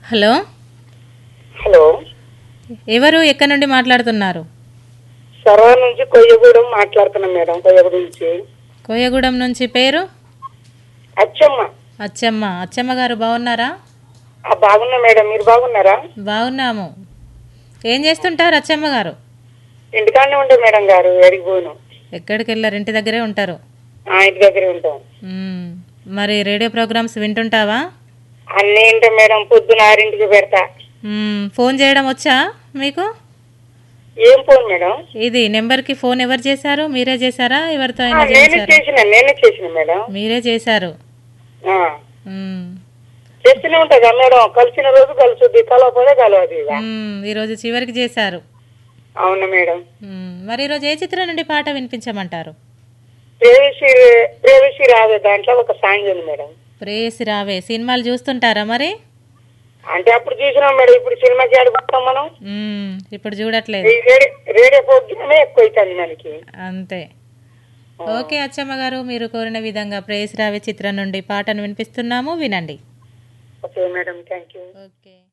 Hello hello ఎవరు ఎక్కడి నుండి మాట్లాడుతున్నారు సర్వ నుంచి కొయ్యగూడెం మాట్లాడుతున్నాం మేడం కొయ్యగూడెం నుంచి కోయగూడెం నుంచి పేరు అచ్చమ్మ అచ్చమ్మ అచ్చమ్మ గారు బాగున్నారా ఆ బాగున్నా మేడం మీరు బాగున్నారా బాగున్నాము ఏం చేస్తుంటారు అచ్చమ్మ గారు ఇంటికాడనే ఉండే మేడం గారు ఎడికి పోను ఎక్కడికి వెళ్ళారు ఇంటి దగ్గరే ఉంటారు ఆ ఇంటి దగ్గరే ఉంటాం మ్మ్. మరి రేడియో ప్రోగ్రామ్స్ వింటుంటావా అన్నీ ఏంటో మేడం పొద్దున ఆరింటికి పెడతా మ్మ్. ఫోన్ చేయడం వచ్చా మీకు ఏం ఫోన్ మేడం ఇది నెంబర్కి ఫోన్ ఎవరు చేశారు మీరే చేశారా ఎవరితో ఆ, అయినా నేనే చేశారు చేసిన నేనే చేసిన మేడం మీరే చేశారు ఆ, మ్మ్. చేస్తూనే ఉంటుందా మేడం కలిసిన రోజు కలుసుద్ది కలవకపోతే కలవదు ఇక మ్మ్. ఈరోజు చివరికి చేశారు అవును మేడం మ్మ్. మరి ఈరోజు ఏ చిత్రం నుండి పాట వినిపించమంటారు ప్రేయసి ప్రేయసి రాదు దాంట్లో ఒక సాంగ్ ఉంది మేడం ప్రేయసి రావే సినిమాలు చూస్తుంటారా మరి అంటే అప్పుడు చూసినాం మేడం ఇప్పుడు సినిమాకి ఆడిపోతాం మనం మ్మ్. ఇప్పుడు చూడట్లేదు ఈ రేడియో రేడియో ప్రోగ్రామే ఎక్కువ అవుతుంది మనకి అంతే ఓకే అచ్చమ్మ గారు మీరు కోరిన విధంగా ప్రేయసి రావే చిత్రం నుండి పాటను వినిపిస్తున్నాము వినండి okay madam thank you okay